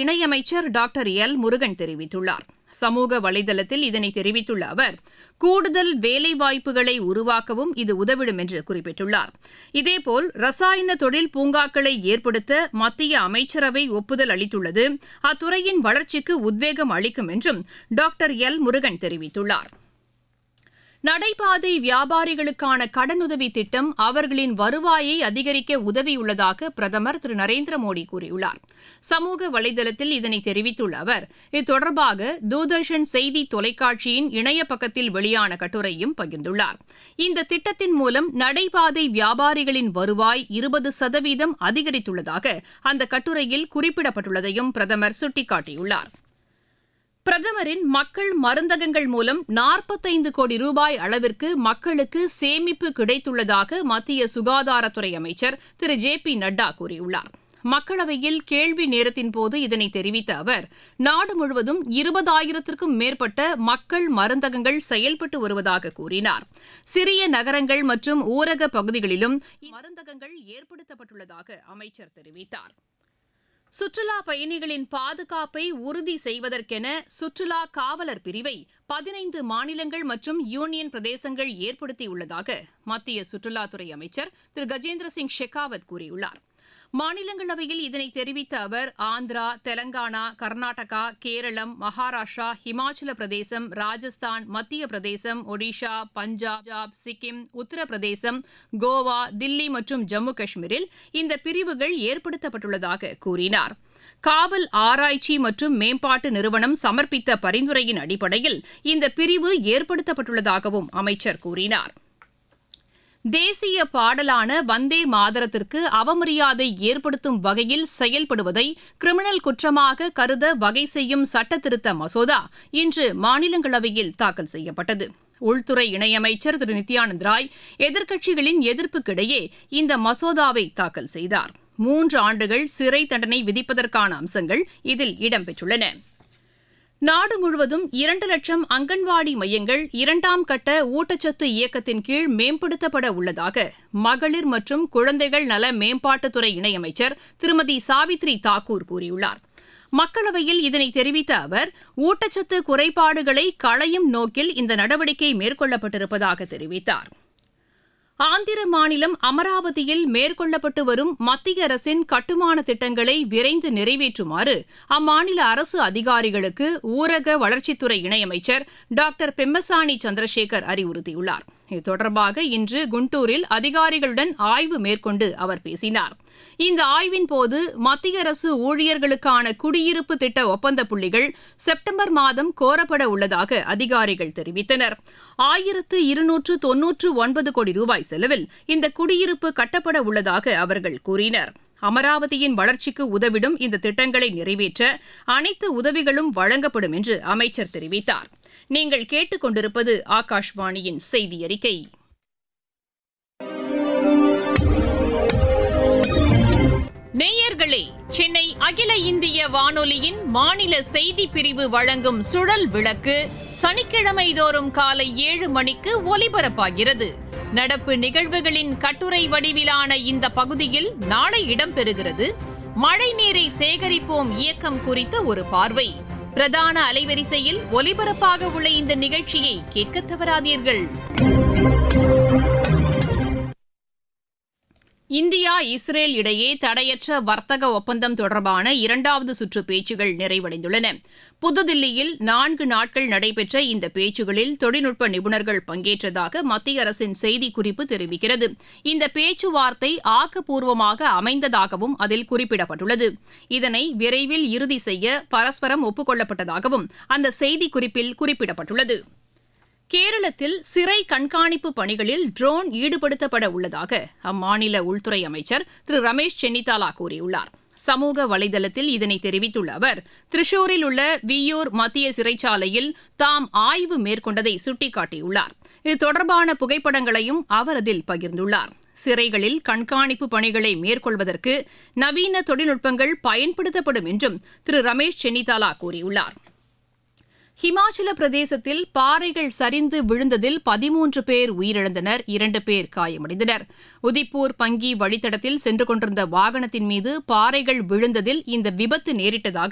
இணையமைச்சர் doctor L Murugan தெரிவித்துள்ளார் சமூக வலைதளத்தில் இதனை தெரிவித்துள்ள அவர் கூடுதல் வேலைவாய்ப்புகளை உருவாக்கவும் இது உதவிடும் என்று குறிப்பிட்டுள்ளார் இதேபோல் ரசாயன தொழில் பூங்காக்களை ஏற்படுத்த மத்திய அமைச்சரவை ஒப்புதல் அளித்துள்ளது அத்துறையின் வளர்ச்சிக்கு உத்வேகம் அளிக்கும் என்றும் டாக்டர் எல் முருகன் தெரிவித்துள்ளார் நடைபாதை வியாபாரிகளுக்கான கடனுதவி திட்டம் அவர்களின் வருவாயை அதிகரிக்க உதவியுள்ளதாக பிரதமர் திரு நரேந்திர மோடி கூறியுள்ளார் சமூக வலைதளத்தில் இதனை தெரிவித்துள்ள அவர் இது தொடர்பாக தூர்தர்ஷன் செய்தி தொலைக்காட்சியின் இணைய பக்கத்தில் வெளியான கட்டுரையும் பகிர்ந்துள்ளார் இந்த திட்டத்தின் மூலம் நடைபாதை வியாபாரிகளின் வருவாய் இருபது சதவீதம் அதிகரித்துள்ளதாக அந்த கட்டுரையில் குறிப்பிடப்பட்டுள்ளதையும் பிரதமர் சுட்டிக்காட்டியுள்ளார் பிரதமரின் மக்கள் மருந்தகங்கள் மூலம் நாற்பத்தைந்து கோடி ரூபாய் அளவிற்கு மக்களுக்கு சேமிப்பு கிடைத்துள்ளதாக மத்திய சுகாதாரத்துறை அமைச்சர் திரு ஜே பி நட்டா கூறியுள்ளார் மக்களவையில் கேள்வி நேரத்தின் போது இதனை தெரிவித்த அவர் நாடு முழுவதும் இருபதாயிரத்திற்கும் மேற்பட்ட மக்கள் மருந்தகங்கள் செயல்பட்டு வருவதாக கூறினார் சிறிய நகரங்கள் மற்றும் ஊரக பகுதிகளிலும் மருந்தகங்கள் ஏற்படுத்தப்பட்டுள்ளதாக அமைச்சர் தெரிவித்தார் சுற்றுலா பயணிகளின் பாதுகாப்பை உறுதி செய்வதற்கென சுற்றுலா காவலர் பிரிவை பதினைந்து மாநிலங்கள் மற்றும் யூனியன் பிரதேசங்கள் ஏற்படுத்தியுள்ளதாக மத்திய சுற்றுலாத்துறை அமைச்சர் திரு கஜேந்திர சிங் ஷெகாவத் கூறியுள்ளார் மாநிலங்களவையில் இதனை தெரிவித்த அவர் ஆந்திரா தெலங்கானா கர்நாடகா கேரளம் மகாராஷ்டிரா ஹிமாச்சல பிரதேசம் ராஜஸ்தான் மத்திய பிரதேசம் ஒடிஷா பஞ்சாப் சிக்கிம் உத்தரப்பிரதேசம் கோவா தில்லி மற்றும் ஜம்மு காஷ்மீரில் இந்த பிரிவுகள் ஏற்படுத்தப்பட்டுள்ளதாக கூறினார் காவல் ஆராய்ச்சி மற்றும் மேம்பாட்டு நிறுவனம் சமர்ப்பித்த பரிந்துரையின் அடிப்படையில் இந்த பிரிவு ஏற்படுத்தப்பட்டுள்ளதாகவும் அமைச்சர் கூறினார் தேசிய பாடலான வந்தே மாதரத்திற்கு அவமரியாதை ஏற்படுத்தும் வகையில் செயல்படுவதை கிரிமினல் குற்றமாக கருத வகை செய்யும் சட்டத்திருத்த மசோதா இன்று மாநிலங்களவையில் தாக்கல் செய்யப்பட்டது உள்துறை இணையமைச்சர் திரு நித்யானந்த் ராய் எதிர்க்கட்சிகளின் எதிர்ப்புக்கிடையே இந்த மசோதாவை தாக்கல் செய்தார் மூன்று ஆண்டுகள் சிறை தண்டனை விதிப்பதற்கான அம்சங்கள் இதில் இடம்பெற்றுள்ளன நாடு முழுவதும் இரண்டு லட்சம் அங்கன்வாடி மையங்கள் இரண்டாம் கட்ட ஊட்டச்சத்து இயக்கத்தின் கீழ் மேம்படுத்தப்பட உள்ளதாக மகளிர் மற்றும் குழந்தைகள் நல மேம்பாட்டுத்துறை இணையமைச்சர் திருமதி சாவித்ரி தாக்கூர் கூறியுள்ளார் மக்களவையில் இதனை தெரிவித்த அவர் ஊட்டச்சத்து குறைபாடுகளை களையும் நோக்கில் இந்த நடவடிக்கை மேற்கொள்ளப்பட்டிருப்பதாக தெரிவித்தார் ஆந்திர மாநிலம் அமராவதியில் மேற்கொள்ளப்பட்டு வரும் மத்திய அரசின் கட்டுமான திட்டங்களை விரைந்து நிறைவேற்றுமாறு அம்மாநில அரசு அதிகாரிகளுக்கு ஊரக வளர்ச்சித்துறை இணையமைச்சர் டாக்டர் பெம்மசாணி சந்திரசேகர் அறிவுறுத்தியுள்ளார் இது தொடர்பாக இன்று குண்டூரில் அதிகாரிகளுடன் ஆய்வு மேற்கொண்டு அவர் பேசினார் இந்த ஆய்வின் போது மத்திய அரசு ஊழியர்களுக்கான குடியிருப்பு திட்ட ஒப்பந்த புள்ளிகள் செப்டம்பர் மாதம் கோரப்பட உள்ளதாக அதிகாரிகள் தெரிவித்தனர் ஆயிரத்து இருநூற்று தொன்னூற்று ஒன்பது கோடி ரூபாய் செலவில் இந்த குடியிருப்பு கட்டப்பட உள்ளதாக அவர்கள் கூறினர் அமராவதியின் வளர்ச்சிக்கு உதவிடும் இந்த திட்டங்களை நிறைவேற்ற அனைத்து உதவிகளும் வழங்கப்படும் என்று அமைச்சர் தெரிவித்தார் நீங்கள் கேட்டுக்கொண்டிருப்பது ஆகாஷ்வாணியின் செய்தி அறிக்கை நேயர்களே சென்னை அகில இந்திய வானொலியின் மாநில செய்தி பிரிவு வழங்கும் சுழல் விளக்கு சனிக்கிழமை தோறும் காலை ஏழு மணிக்கு ஒலிபரப்பாகிறது நடப்பு நிகழ்வுகளின் கட்டுரை வடிவிலான இந்த பகுதியில் நாளை இடம்பெறுகிறது மழை நீரை சேகரிப்போம் இயக்கம் குறித்த ஒரு பார்வை பிரதான அலைவரிசையில் ஒலிபரப்பாக உள்ள இந்த நிகழ்ச்சியை கேட்க தவறாதீர்கள் இந்தியா இஸ்ரேல் இடையே தடையற்ற வர்த்தக ஒப்பந்தம் தொடர்பான இரண்டாவது சுற்று பேச்சுகள் நிறைவடைந்துள்ளன புதுதில்லியில் நான்கு நாட்கள் நடைபெற்ற இந்த பேச்சுகளில் தொழில்நுட்ப நிபுணர்கள் பங்கேற்றதாக மத்திய அரசின் செய்திக்குறிப்பு தெரிவிக்கிறது இந்த பேச்சுவார்த்தை ஆக்கப்பூர்வமாக அமைந்ததாகவும் அதில் குறிப்பிடப்பட்டுள்ளது இதனை விரைவில் இறுதி செய்ய பரஸ்பரம் ஒப்புக்கொள்ளப்பட்டதாகவும் அந்த செய்திக்குறிப்பில் குறிப்பிடப்பட்டுள்ளது கேரளத்தில் சிறை கண்காணிப்பு பணிகளில் ட்ரோன் ஈடுபடுத்தப்பட உள்ளதாக அம்மாநில உள்துறை அமைச்சர் திரு ரமேஷ் சென்னிதாலா கூறியுள்ளார் சமூக வலைதளத்தில் இதனை தெரிவித்துள்ள அவர் திரிஷூரில் உள்ள வியூர் மத்திய சிறைச்சாலையில் தாம் ஆய்வு மேற்கொண்டதை சுட்டிக்காட்டியுள்ளார் இது தொடர்பான புகைப்படங்களையும் அவர் அதில் பகிர்ந்துள்ளார் சிறைகளில் கண்காணிப்பு பணிகளை மேற்கொள்வதற்கு நவீன தொழில்நுட்பங்கள் பயன்படுத்தப்படும் என்றும் திரு ரமேஷ் சென்னிதாலா கூறியுள்ளார் ஹிமாச்சல பிரதேசத்தில் பாறைகள் சரிந்து விழுந்ததில் பதிமூன்று பேர் உயிரிழந்தனர் இரண்டு பேர் காயமடைந்தனர் உதிப்பூர் பங்கி வழித்தடத்தில் சென்று கொண்டிருந்த வாகனத்தின் மீது பாறைகள் விழுந்ததில் இந்த விபத்து நேரிட்டதாக